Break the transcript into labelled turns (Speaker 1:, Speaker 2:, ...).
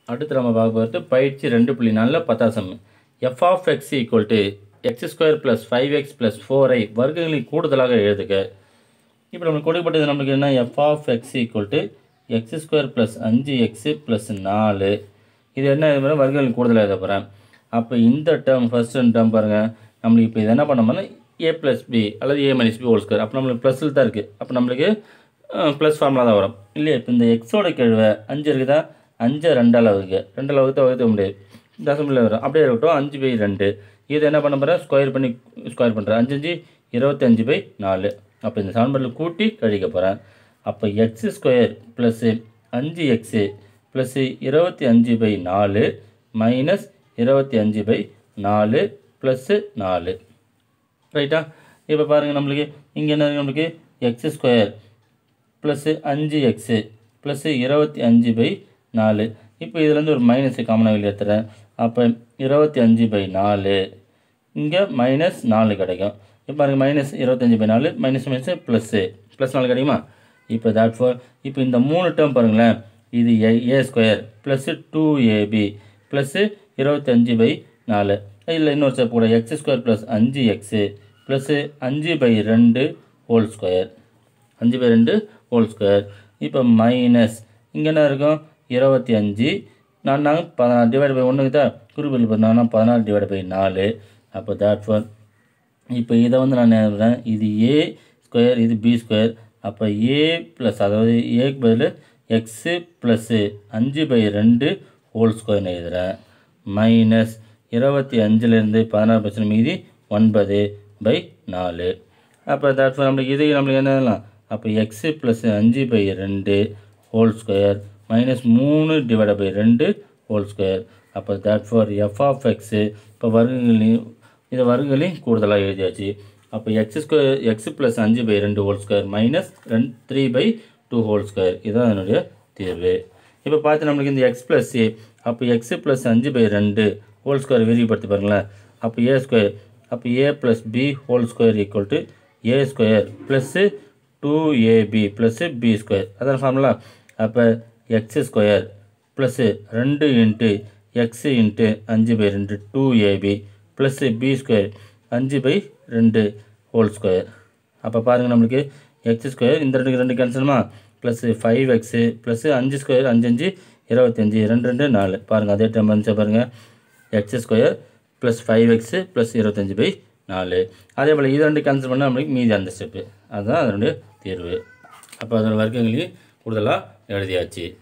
Speaker 1: அடுத்து நம்ம பார்க்க போகிறது பயிற்சி ரெண்டு புள்ளி நாலில் பத்தாசம் f of x equal to x square plus five x plus ஃபோரை வர்க்கங்களில் கூடுதலாக எழுதுக இப்போ நம்மளுக்கு கொடுக்கப்பட்டது நம்மளுக்கு என்ன f of x equal to x square plus அஞ்சு எக்ஸு ப்ளஸ் நாலு இது என்ன இது மாதிரி வர்க்கங்களில் கூடுதலாக எழுத போகிறேன் அப்போ இந்த டேர்ம் ஃபஸ்ட் டேர்ம் பாருங்கள் நம்மளுக்கு இப்போ இது என்ன பண்ணோம்னா ஏ ப்ளஸ் பி அல்லது a minus b whole square அப்போ நம்மளுக்கு ப்ளஸில் தான் இருக்குது அப்போ நம்மளுக்கு ப்ளஸ் ஃபார்முலா தான் வரும் இல்லையா இப்போ இந்த எக்ஸோட கேள்வை அஞ்சு இருக்குதா அஞ்சு ரெண்டால் வகுக்க ரெண்டால் வகுத்த வகுத்த முடியாது தசமில் வரும் அப்படியே இருக்கட்டும் அஞ்சு பை ரெண்டு இது என்ன பண்ண போகிறேன் ஸ்கொயர் பண்ணி ஸ்கொயர் பண்ணுறேன் அஞ்சு அஞ்சு இருபத்தஞ்சு பை நாலு அப்போ இந்த சமன்பாட்டில் கூட்டி கழிக்க போகிறேன் அப்போ எக்ஸ் ஸ்கொயர் ப்ளஸ்ஸு அஞ்சு எக்ஸு ப்ளஸ்ஸு இருபத்தி அஞ்சு பை நாலு மைனஸ் இருபத்தி அஞ்சு பை நாலு ப்ளஸ்ஸு நாலு ரைட்டா இப்போ பாருங்கள் நம்மளுக்கு இங்கே என்ன இருக்கு நம்மளுக்கு எக்ஸ் ஸ்கொயர் ப்ளஸ்ஸு அஞ்சு எக்ஸு ப்ளஸ்ஸு இருபத்தி அஞ்சு பை நாலு இப்போ இதுலேருந்து ஒரு மைனஸு காமனாக வெளியே எடுத்துறேன் அப்போ இருபத்தி அஞ்சு பை நாலு இங்கே மைனஸ் நாலு கிடைக்கும் இப்போ பாருங்க மைனஸ் இருபத்தஞ்சி பை நாலு மைனஸ் மைனஸ் ப்ளஸ்ஸு ப்ளஸ் நாலு கிடைக்குமா இப்போ தேட் ஃபோர் இப்போ இந்த மூணு டேர்ம் பாருங்களேன் இது a a square plus two a b plus இருபத்தஞ்சி பை நாலு இல்லை இன்னொரு ஸ்டெப் கூட எக்ஸ் ஸ்கொயர் ப்ளஸ் அஞ்சு எக்ஸு ப்ளஸ்ஸு அஞ்சு பை ரெண்டு ஹோல் ஸ்கொயர் அஞ்சு பை ரெண்டு ஹோல் ஸ்கொயர் இப்போ மைனஸ் இங்கே என்ன இருக்கும் இருபத்தி அஞ்சு நான் நாங்கள் பதினாறு டிவைட் பை ஒன்றுக்கு தான் குறிப்பில் பார்த்தோம்னா பதினாறு டிவைட் பை நாலு அப்போ தேட் ஃபோர் இப்போ இதை வந்து நான் எழுதுறேன் இது ஏ ஸ்கொயர் இது பி ஸ்கொயர் அப்போ ஏ ப்ளஸ் அதாவது ஏக்கு பதில் எக்ஸு ப்ளஸ்ஸு அஞ்சு பை ரெண்டு ஹோல் ஸ்கொயர்னு எழுதுகிறேன் மைனஸ் இருபத்தி அஞ்சுலேருந்து பதினாறு பர்சன்ட் மீதி ஒன்பது பை நாலு அப்போ தட் நம்மளுக்கு இது நம்மளுக்கு என்ன எழுதலாம் அப்போ எக்ஸு ப்ளஸ் அஞ்சு பை ரெண்டு ஹோல் ஸ்கொயர் மைனஸ் மூணு டிவைட் பை ரெண்டு ஹோல் ஸ்கொயர் அப்போ that for f of x இப்போ வர்க்கங்களையும் இதை வர்க்கங்களையும் கூடுதலாக எழுதியாச்சு அப்போ எக்ஸ் ஸ்கொயர் எக்ஸ் ப்ளஸ் அஞ்சு பை ரெண்டு ஹோல் ஸ்கொயர் மைனஸ் ரெண்டு three by two whole square இதுதான் என்னுடைய தீர்வு இப்போ பார்த்து நம்மளுக்கு இந்த எக்ஸ் ப்ளஸ் ஏ அப்போ எக்ஸு ப்ளஸ் அஞ்சு பை ரெண்டு ஹோல் ஸ்கொயர் விரிவுபடுத்தி பாருங்களேன் அப்போ ஏ ஸ்கொயர் அப்போ a plus b whole square equal to a square plus two a b plus b square அதான் ஃபார்முலா அப்போ எக்ஸ் ஸ்கொயர் ப்ளஸ்ஸு ரெண்டு இன்ட்டு எக்ஸு இன்ட்டு அஞ்சு பை ரெண்டு two a b plus b square அஞ்சு பை ரெண்டு whole square அப்போ பாருங்கள் நம்மளுக்கு எக்ஸ் ஸ்கொயர் இந்த ரெண்டுக்கு ரெண்டு கேன்சலுமா ப்ளஸ்ஸு ஃபைவ் எக்ஸு ப்ளஸ்ஸு அஞ்சு ஸ்கொயர் அஞ்சு அஞ்சு இருபத்தஞ்சி ரெண்டு ரெண்டு நாலு பாருங்கள் அதே டைம் வந்துச்சு பாருங்கள் x square plus five x plus இருபத்தஞ்சி பை நாலு அதே போல் இது ரெண்டு கேன்சல் பண்ணால் நம்மளுக்கு மீதி அந்த ஸ்டெப்பு அதுதான் அதனுடைய தீர்வு அப்போ அதோட வர்க்கங்களையும் கூடுதலாக எழுதியாச்சு